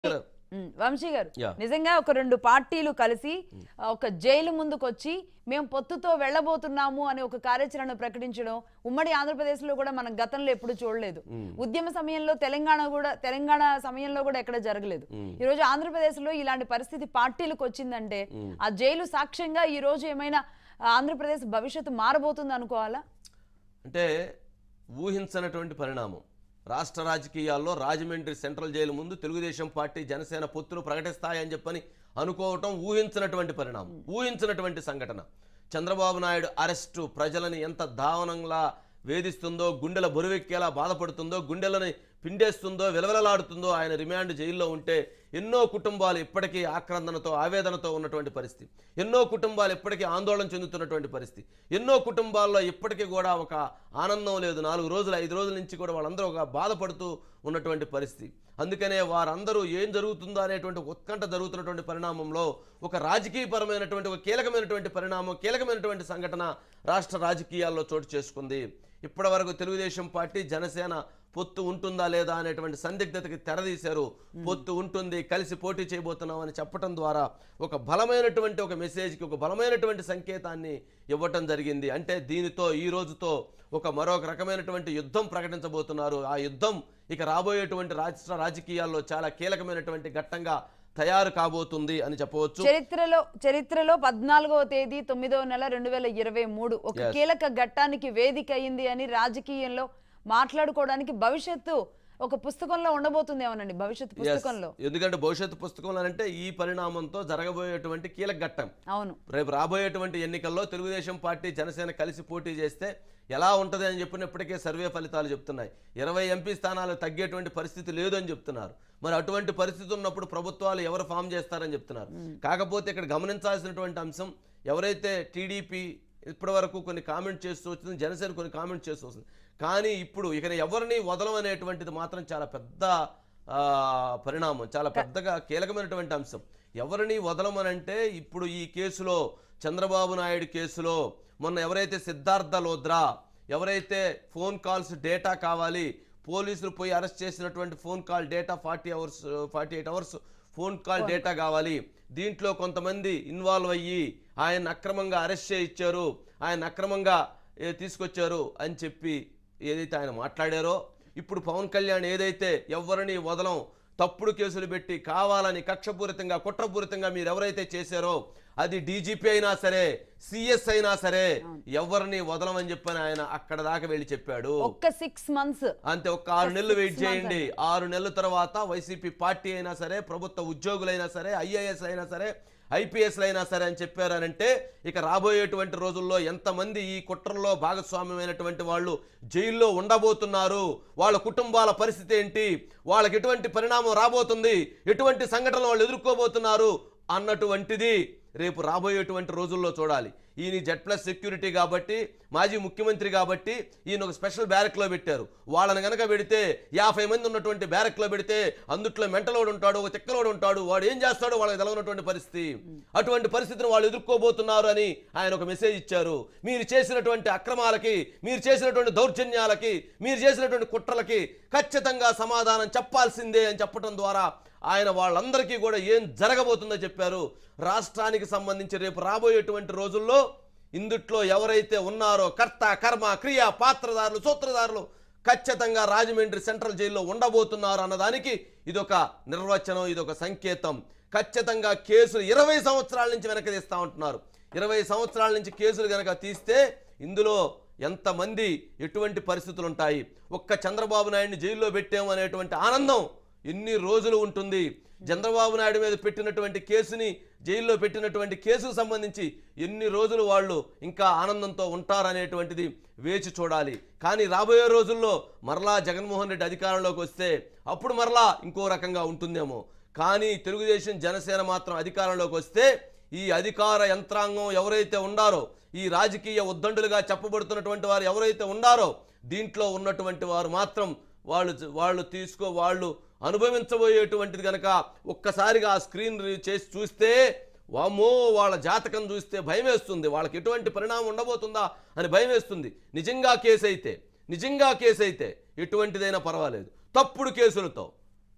ఉమ్, వంశీ గారు Yeah. నిజంగా ఒక రెండు పార్టీలు కలిసి ఆ, ఒక జైలు ముందుకు వచ్చి మేము పొత్తుతో వెళ్ళబోతున్నాము అని ఒక కార్యాచరణ ప్రకటించడం ఉమ్మడి ఆంధ్రప్రదేశ్ లో కూడా మనం గతంలో ఎప్పుడు చూడలేదు ఉద్యమ సమయంలో తెలంగాణ కూడా తెలంగాణ సమయంలో కూడా ఎక్కడ జరగలేదు ఈ రోజు ఆంధ్రప్రదేశ్ లో ఇలాంటి పరిస్థితి పార్టీలకు వచ్చిందంటే ఆ జైలు సాక్ష్యంగా ఈ రోజు ఏమైనా ఆ, ఆంధ్రప్రదేశ్ భవిష్యత్తు మారబోతుంది అనుకోవాలా అంటే ఊహించనటువంటి పరిణామం రాష్ట్ర రాజకీయాల్లో రాజమండ్రి సెంట్రల్ జైలు ముందు తెలుగుదేశం పార్టీ జనసేన పొత్తులు ప్రకటిస్తాయని చెప్పని అనుకోవటం ఊహించినటువంటి పరిణామం ఊహించినటువంటి సంఘటన చంద్రబాబు నాయుడు అరెస్టు ప్రజలని ఎంత దారుణంగా వేధిస్తుందో గుండెల బరువెక్కేలా బాధపడుతుందో గుండెలని పిండేస్తుందో విలవిలలాడుతుందో ఆయన రిమాండ్ జైల్లో ఉంటే ఎన్నో కుటుంబాలు ఇప్పటికీ ఆక్రందనతో ఆవేదనతో ఉన్నటువంటి పరిస్థితి ఎన్నో కుటుంబాలు ఇప్పటికీ ఆందోళన చెందుతున్నటువంటి పరిస్థితి ఎన్నో కుటుంబాల్లో ఇప్పటికీ కూడా ఒక ఆనందం లేదు నాలుగు రోజులు ఐదు రోజుల నుంచి కూడా వాళ్ళందరూ ఒక బాధపడుతూ ఉన్నటువంటి పరిస్థితి అందుకనే వారందరూ ఏం జరుగుతుందో అనేటువంటి ఉత్కంఠ జరుగుతున్నటువంటి పరిణామంలో ఒక రాజకీయపరమైనటువంటి ఒక కీలకమైనటువంటి పరిణామం కీలకమైనటువంటి సంఘటన రాష్ట్ర రాజకీయాల్లో చోటు చేసుకుంది ఇప్పటివరకు తెలుగుదేశం పార్టీ జనసేన పొత్తు ఉంటుందా లేదా అనేటువంటి సందిగ్ధతకి తెరదీశారు పొత్తు ఉంటుంది కలిసి పోటీ చేయబోతున్నాం అని చెప్పడం ద్వారా ఒక బలమైనటువంటి ఒక మెసేజ్కి ఒక బలమైనటువంటి సంకేతాన్ని ఇవ్వటం జరిగింది అంటే దీనితో ఈ రోజుతో ఒక మరొక రకమైనటువంటి యుద్ధం ప్రకటించబోతున్నారు ఆ యుద్ధం ఇక రాబోయేటువంటి రాష్ట్ర రాజకీయాల్లో చాలా కీలకమైనటువంటి ఘట్టంగా తయారు కాబోతుంది అని చెప్పవచ్చు చరిత్రలో చరిత్రలో పద్నాలుగవ తేదీ తొమ్మిదవ నెల రెండు వేల ఇరవై మూడు ఒక Yes. కీలక ఘట్టానికి వేదిక అయింది అని రాజకీయంలో మాట్లాడుకోవడానికి భవిష్యత్తు ఒక పుస్తకంలో ఉండబోతుంది ఏమోనండి భవిష్యత్తు Yes. పుస్తకంలో ఎందుకంటే భవిష్యత్తు పుస్తకంలో అంటే ఈ పరిణామంతో జరగబోయేటువంటి కీలక ఘట్టం అవును రేపు రాబోయేటువంటి ఎన్నికల్లో తెలుగుదేశం పార్టీ జనసేన కలిసి పోటీ చేస్తే ఎలా ఉంటుంది అని చెప్పినప్పటికే సర్వే ఫలితాలు చెప్తున్నాయి ఇరవై ఎంపీ స్థానాలు తగ్గేటువంటి పరిస్థితి లేదు అని చెప్తున్నారు మరి అటువంటి పరిస్థితి ఉన్నప్పుడు ప్రభుత్వాలు ఎవరు ఫామ్ చేస్తారని చెప్తున్నారు కాకపోతే ఇక్కడ గమనించాల్సినటువంటి అంశం ఎవరైతే టీడీపీ ఇప్పటి వరకు కొన్ని కామెంట్ చేస్తూ వచ్చింది జనసేన కొన్ని కామెంట్ చేస్తూ వస్తుంది కానీ ఇప్పుడు ఇక ఎవరిని వదలం అనేటువంటిది మాత్రం చాలా పెద్ద ఆ, పరిణామం చాలా పెద్దగా కీలకమైనటువంటి అంశం ఎవరిని వదలమనంటే ఇప్పుడు ఈ కేసులో చంద్రబాబు నాయుడు కేసులో మొన్న ఎవరైతే సిద్ధార్థ లోద్రా ఎవరైతే ఫోన్ కాల్స్ డేటా కావాలి పోలీసులు పోయి అరెస్ట్ చేసినటువంటి phone call data forty hours forty eight hours phone call data కావాలి దీంట్లో కొంతమంది ఇన్వాల్వ్ అయ్యి ఆయన అక్రమంగా అరెస్ట్ చేయించారు ఆయన అక్రమంగా ఏ, తీసుకొచ్చారు అని చెప్పి ఏదైతే ఆయన మాట్లాడారో ఇప్పుడు పవన్ కళ్యాణ్ ఏదైతే ఎవరిని వదలం తప్పుడు కేసులు పెట్టి కావాలని కక్షపూరితంగా కుట్రపూరితంగా మీరు ఎవరైతే చేశారో అది డీజీపీ అయినా సరే సిఎస్ అయినా సరే ఎవరిని వదలమని చెప్పని ఆయన అక్కడ దాకా వెళ్ళి చెప్పాడు ఒక్క సిక్స్ మంత్స్ అంతే ఒక ఆరు నెలలు వెయిట్ చేయండి ఆరు నెలల తర్వాత వైసీపీ పార్టీ అయినా సరే ప్రభుత్వ ఉద్యోగులైనా సరే ఐఏఎస్ అయినా సరే ఐపీఎస్ అయినా సరే అని చెప్పారనంటే ఇక రాబోయేటువంటి రోజుల్లో ఎంతమంది ఈ కుట్రలో భాగస్వామ్యమైనటువంటి వాళ్ళు జైల్లో ఉండబోతున్నారు వాళ్ళ కుటుంబాల పరిస్థితి ఏంటి వాళ్ళకి ఎటువంటి పరిణామం రాబోతుంది ఎటువంటి సంఘటనలు వాళ్ళు ఎదుర్కోబోతున్నారు అన్నటువంటిది రేపు రాబోయేటువంటి రోజుల్లో చూడాలి ఈయన జెడ్ ప్లస్ సెక్యూరిటీ కాబట్టి మాజీ ముఖ్యమంత్రి కాబట్టి ఈయన ఒక స్పెషల్ బ్యారెక్లో పెట్టారు వాళ్ళని గనక పెడితే యాభై మంది ఉన్నటువంటి బ్యారెక్లో పెడితే అందుట్లో మెంటలోడు ఉంటాడు ఒక తిక్కలోడు ఉంటాడు వాడు ఏం చేస్తాడో వాళ్ళకి తెలవనటువంటి పరిస్థితి అటువంటి పరిస్థితిని వాళ్ళు ఎదుర్కోబోతున్నారు అని ఆయన ఒక మెసేజ్ ఇచ్చారు మీరు చేసినటువంటి అక్రమాలకి మీరు చేసినటువంటి దౌర్జన్యాలకి మీరు చేసినటువంటి కుట్రలకి ఖచ్చితంగా సమాధానం చెప్పాల్సిందే అని చెప్పడం ద్వారా ఆయన వాళ్ళందరికీ కూడా ఏం జరగబోతుందో చెప్పారు రాష్ట్రానికి సంబంధించి రేపు రాబోయేటువంటి రోజుల్లో ఇందుట్లో ఎవరైతే ఉన్నారో కర్త కర్మ క్రియ పాత్రదారులు సూత్రధారులు ఖచ్చితంగా రాజమండ్రి సెంట్రల్ జైల్లో ఉండబోతున్నారు అన్నదానికి ఇదొక నిర్వచనం ఇదొక సంకేతం ఖచ్చితంగా కేసులు ఇరవై సంవత్సరాల నుంచి వెనక్కి తీస్తా ఉంటున్నారు ఇరవై సంవత్సరాల నుంచి కేసులు కనుక తీస్తే ఇందులో ఎంతమంది ఎటువంటి పరిస్థితులు ఉంటాయి ఒక్క చంద్రబాబు నాయుడిని జైల్లో పెట్టాము అనేటువంటి ఆనందం ఎన్ని రోజులు ఉంటుంది చంద్రబాబు నాయుడు మీద పెట్టినటువంటి కేసుని జైల్లో పెట్టినటువంటి కేసుకు సంబంధించి ఎన్ని రోజులు వాళ్ళు ఇంకా ఆనందంతో ఉంటారనేటువంటిది వేచి చూడాలి కానీ రాబోయే రోజుల్లో మరలా జగన్మోహన్ రెడ్డి అధికారంలోకి వస్తే అప్పుడు మరలా ఇంకో రకంగా ఉంటుందేమో కానీ తెలుగుదేశం జనసేన మాత్రం అధికారంలోకి వస్తే ఈ అధికార యంత్రాంగం ఎవరైతే ఉండారో ఈ రాజకీయ ఉద్దండులుగా చెప్పబడుతున్నటువంటి వారు ఎవరైతే ఉండారో దీంట్లో ఉన్నటువంటి వారు మాత్రం వాళ్ళు వాళ్ళు తీసుకో వాళ్ళు అనుభవించబోయేటువంటిది కనుక ఒక్కసారిగా ఆ స్క్రీన్ రీ- చేసి చూస్తే వామ్మో వాళ్ళ జాతకం చూస్తే భయం వేస్తుంది వాళ్ళకి ఎటువంటి పరిణామం ఉండబోతుందా అని భయం వేస్తుంది నిజంగా కేసు అయితే నిజంగా కేసు అయితే ఎటువంటిదైనా పర్వాలేదు తప్పుడు కేసులతో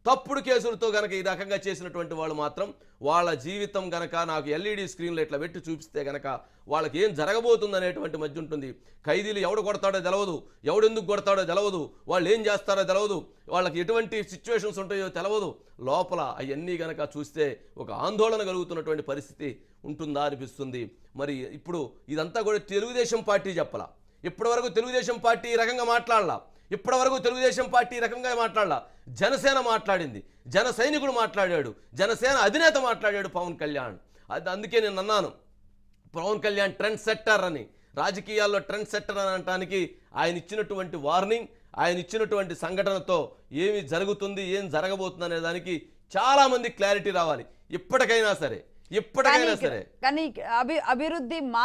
తప్పుడు కేసులతో గనక ఈ రకంగా చేసినటువంటి వాళ్ళు మాత్రం వాళ్ళ జీవితం గనక నాకు ఎల్ఈడి స్క్రీన్లో ఇట్లా పెట్టి చూపిస్తే గనక వాళ్ళకి ఏం జరగబోతుంది అనేటువంటి మధ్య ఉంటుంది ఖైదీలు ఎవడు కొడతాడో తెలవదు ఎవడు ఎందుకు కొడతాడో తెలవదు వాళ్ళు ఏం చేస్తారో తెలవదు వాళ్ళకి ఎటువంటి సిచ్యువేషన్స్ ఉంటాయో తెలవదు లోపల అవన్నీ గనక చూస్తే ఒక ఆందోళన కలుగుతున్నటువంటి పరిస్థితి ఉంటుందా అనిపిస్తుంది మరి ఇప్పుడు ఇదంతా కూడా తెలుగుదేశం పార్టీ చెప్పాల ఇప్పటివరకు తెలుగుదేశం పార్టీ ఈ రకంగా మాట్లాడాల ఇప్పటివరకు తెలుగుదేశం పార్టీ ఈ రకంగా మాట్లాడాల జనసేన మాట్లాడింది జన సైనికుడు మాట్లాడాడు జనసేన అధినేత మాట్లాడాడు పవన్ కళ్యాణ్ అది అందుకే నేను అన్నాను పవన్ కళ్యాణ్ ట్రెండ్ సెట్టర్ అని రాజకీయాల్లో ట్రెండ్ సెట్టర్ అని అనటానికి ఆయన ఇచ్చినటువంటి వార్నింగ్ ఆయన ఇచ్చినటువంటి సంఘటనతో ఏమి జరుగుతుంది ఏం జరగబోతుంది అనే దానికి చాలా మంది క్లారిటీ రావాలి ఇప్పటికైనా సరే ఇప్పటికైనా కానీ సరే కానీ అభి అభివృద్ధి మా